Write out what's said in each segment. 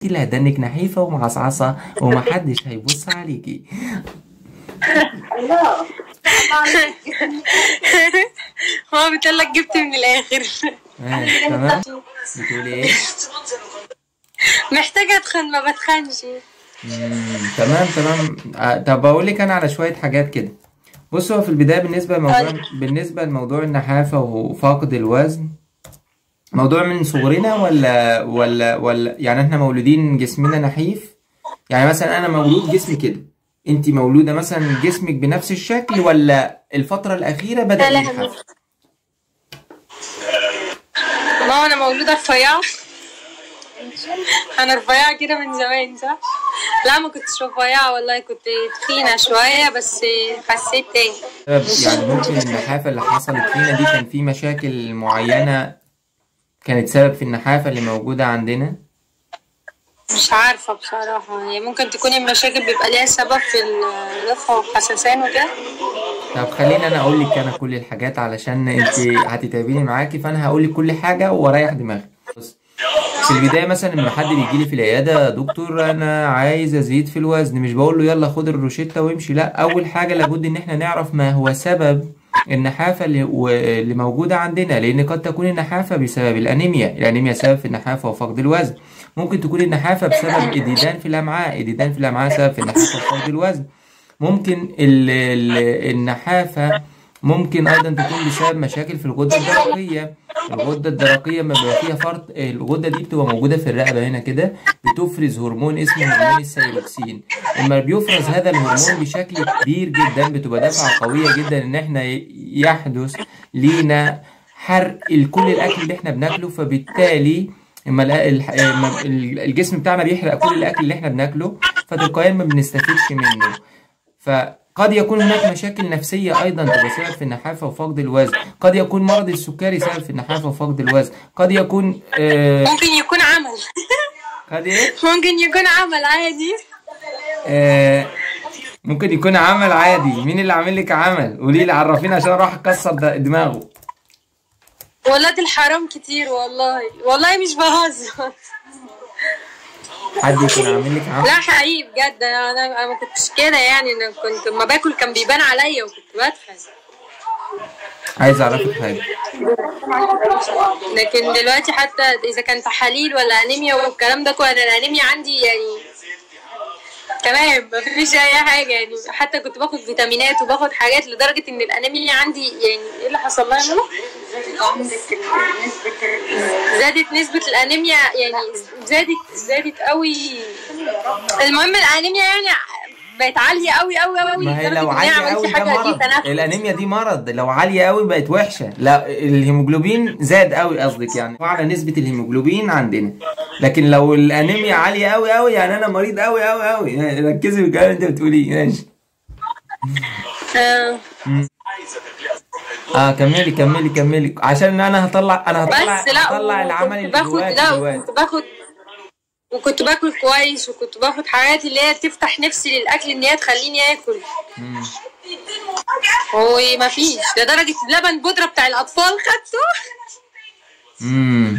مشكلة ده انك نحيفة ومعصعصة ومحدش هيبص عليكي الله هو بتقول لك جبت من الاخر آه، تمام بتقولي ايه محتاجه اتخن ما بتخنش مم، تمام تمام آه، طب اقول لك انا على شويه حاجات كده بص هو في البدايه بالنسبه لموضوع بالنسبه لموضوع النحافه وفقد الوزن موضوع من صغرنا ولا ولا ولا يعني احنا مولودين جسمنا نحيف يعني مثلا انا مولود جسمي كده انت مولوده مثلا جسمك بنفس الشكل ولا الفتره الاخيره بدا لا، لا. ينحف ما هو انا مولوده رفيعه انا رفيعه كده من زمان صح لا ما كنتش رفيعه والله كنت تخينه شويه بس خسيت تاني سبب يعني ممكن النحافه اللي حصلت فينا دي كان في مشاكل معينه كانت سبب في النحافه اللي موجوده عندنا مش عارفه بصراحه يعني ممكن تكون المشاكل بيبقى ليها سبب في الرفع والخسسان وكده طب خليني انا اقول لك انا كل الحاجات علشان انت هتتعبيني معاكي فانا هقول لك كل حاجه واريح دماغي بص في البدايه مثلا لما حد بيجي لي في العياده دكتور انا عايز ازيد في الوزن مش بقول له يلا خد الروشته وامشي لا اول حاجه لابد ان احنا نعرف ما هو سبب النحافه اللي, و- اللي موجوده عندنا لان قد تكون النحافه بسبب الانيميا الانيميا سبب في النحافه وفقد الوزن ممكن تكون النحافه بسبب الديدان في الامعاء الديدان في الامعاء سبب في النحافه وفقد الوزن ممكن ال ال النحافة ممكن أيضا تكون بسبب مشاكل في الغدة الدرقية الغدة الدرقية لما بيبقى فيها فرط الغدة دي بتبقى موجودة في الرقبة هنا كده بتفرز هرمون اسمه هرمون الثايروكسين لما بيفرز هذا الهرمون بشكل كبير جدا بتبقى دفعة قوية جدا إن احنا ي- يحدث لينا حرق كل الأكل اللي احنا بناكله فبالتالي اما ال- الح- اما ال- الجسم بتاعنا بيحرق كل الاكل اللي احنا بناكله فتلقائيا ما بنستفيدش منه فقد يكون هناك مشاكل نفسية أيضا تبقى سبب في النحافة وفقد الوزن قد يكون مرض السكري سبب في النحافة وفقد الوزن قد يكون آه ممكن يكون عمل قد إيه ممكن يكون عمل عادي آه ممكن يكون عمل عادي مين اللي عامل لك عمل قولي لي عرفيني عشان اروح اكسر د- دماغه ولاد الحرام كتير والله والله مش بهزر حد يكون عامل لك عمل لا حقيقي بجد انا انا ما كنتش كده يعني انا كنت لما باكل كان بيبان عليا وكنت بتخن عايز اعرفك حاجة لكن دلوقتي حتى اذا كان تحاليل ولا انيميا والكلام ده كله انا الانيميا عندي يعني تمام مفيش اي حاجه يعني حتى كنت باخد فيتامينات وباخد حاجات لدرجه ان الانيميا عندي يعني ايه اللي حصل لها يا ماما؟ عندك نسبة ال- زادت نسبة الأنيميا يعني زادت زادت قوي المهم الأنيميا يعني بقت عالية قوي قوي قوي ما هي لدرجة لو إن هي عالية عملت قوي لي ده حاجة دي مرض تنفس الانيميا دي مرض لو عالية قوي بقت وحشة لا الهيموجلوبين زاد قوي قصدك يعني على نسبة الهيموجلوبين عندنا لكن لو الانيميا عالية قوي قوي يعني انا مريض قوي قوي قوي ركزي في الكلام اللي انت بتقوليه ماشي آه. اه كملي كملي كملي عشان انا هطلع انا هطلع بس لا هطلع العمل اللي وكنت باخد جواك لا دلوقتي وكنت باخد وكنت باكل كويس وكنت باخد حاجات اللي هي تفتح نفسي للأكل إن هي تخليني آكل مم. وما فيش لدرجة اللبن بودرة بتاع الأطفال خدته امم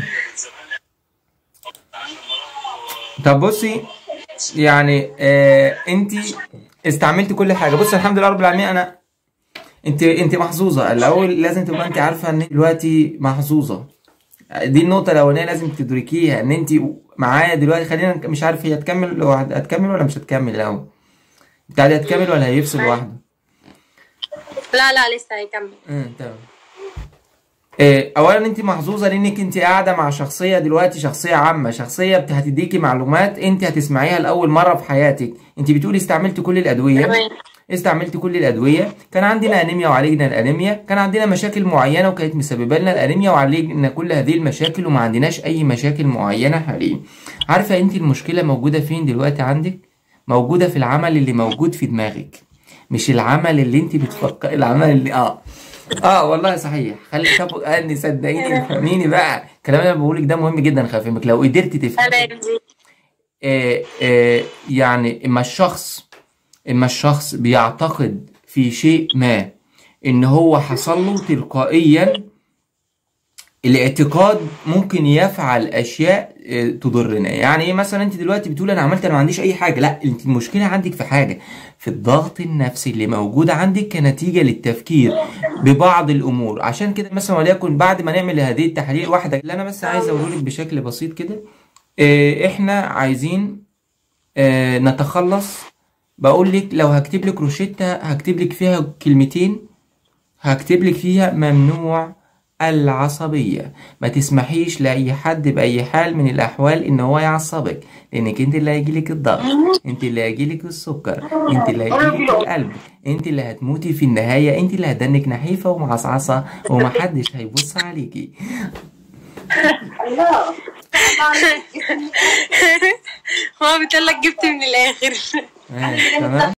طب بصي يعني آه انت استعملتي كل حاجه بصي الحمد لله رب العالمين انا انت انت محظوظه الاول لازم تبقى انت عارفه ان دلوقتي محظوظه دي النقطه الاولانيه لازم تدركيها ان انت معايا دلوقتي خلينا نك- مش عارف هي هتكمل لو هت- هتكمل ولا مش هتكمل الاول بتاع دي هتكمل ولا هيفصل لوحده لا لا لسه هيكمل امم تمام إيه، اولا انت محظوظه لانك انت قاعده مع شخصيه دلوقتي شخصيه عامه شخصيه بت- هتديكي معلومات انت هتسمعيها لاول مره في حياتك انت بتقولي استعملت كل الادويه تمام استعملت كل الادويه كان عندنا انيميا وعالجنا الانيميا كان عندنا مشاكل معينه وكانت مسببه لنا الانيميا وعالجنا كل هذه المشاكل وما عندناش اي مشاكل معينه حاليا عارفه انت المشكله موجوده فين دلوقتي عندك موجوده في العمل اللي موجود في دماغك مش العمل اللي انت بتفكر العمل اللي اه اه والله صحيح خلي طب اني صدقيني افهميني بقى الكلام اللي انا بقولك ده مهم جدا خافمك لو قدرتي تفهمي تمام دي آه، آه، يعني اما الشخص اما الشخص بيعتقد في شيء ما ان هو حصل له تلقائيا الاعتقاد ممكن يفعل اشياء آه، تضرنا يعني ايه مثلا انت دلوقتي بتقول انا عملت انا ما عنديش اي حاجه لا انت المشكله عندك في حاجه في الضغط النفسي اللي موجود عندك كنتيجه للتفكير ببعض الامور عشان كده مثلا وليكن بعد ما نعمل هذه التحاليل واحده اللي انا بس عايز اقوله لك بشكل بسيط كده آه، احنا عايزين آه، نتخلص بقول لك لو هكتب لك روشتة هكتب لك فيها كلمتين هكتب لك فيها ممنوع العصبية ما تسمحيش لأي حد بأي حال من الأحوال إن هو يعصبك لأنك أنت اللي هيجيلك الضغط أنت اللي هيجيلك السكر أنت اللي هيجيلك القلب أنت اللي هتموتي في النهاية أنت اللي هدنك نحيفة ومعصعصة ومحدش هيبص عليكي الله هو بتقول لك جبت من الاخر آه، تمام